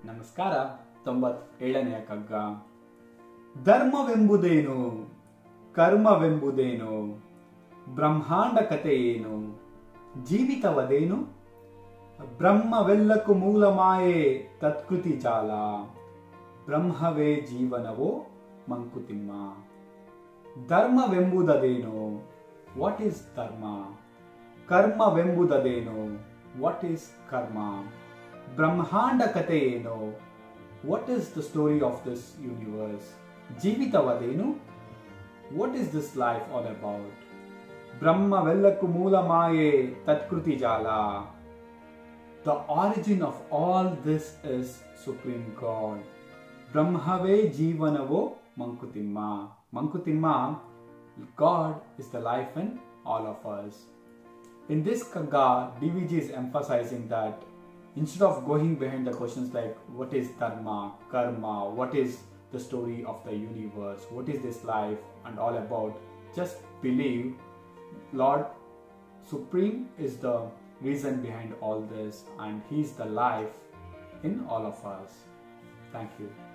ನಮಸ್ಕಾರ ತೊಂಬತ್ತೇಳನೆಯ ಕಗ್ಗ ಧರ್ಮವೆಂಬುದೇನು ಕರ್ಮವೆಂಬುದೇನು ಬ್ರಹ್ಮಾಂಡ ಕಥೆ ಏನು ಜೀವಿತವದೇನು ಬ್ರಹ್ಮವೆಲ್ಲಕ್ಕೂ ಮೂಲ ಮಾಯೆ ತತ್ಕೃತಿ ಜಾಲ ಬ್ರಹ್ಮವೇ ಜೀವನವೋ ಮಂಕುತಿಮ್ಮ ಧರ್ಮವೆಂಬುದದೇನು ವಾಟ್ ಈಸ್ ಧರ್ಮ ಕರ್ಮವೆಂಬುದದೇನು ವಾಟ್ ಈಸ್ ಕರ್ಮ ಬ್ರಹ್ಮಾಂಡ ಕಥೆ ಏನು what is the story of this universe ಜೀವಿತವದೇನು what is this life all about ಬ್ರಹ್ಮವೆಲ್ಲಕ್ಕೂ ಮೂಲ ಮಾಯೆ ತತ್ಕೃತಿ ಜಾಲ the origin of all this is supreme god ಬ್ರಹ್ಮವೇ ಜೀವನವೋ Mankutimma Mankutimma god is the life in all of us In this Kagga, DVG is emphasizing that instead of going behind the questions like what is dharma, karma, what is the story of the universe, what is this life, and all about, just believe Lord Supreme is the reason behind all this, and He is the life in all of us. Thank you.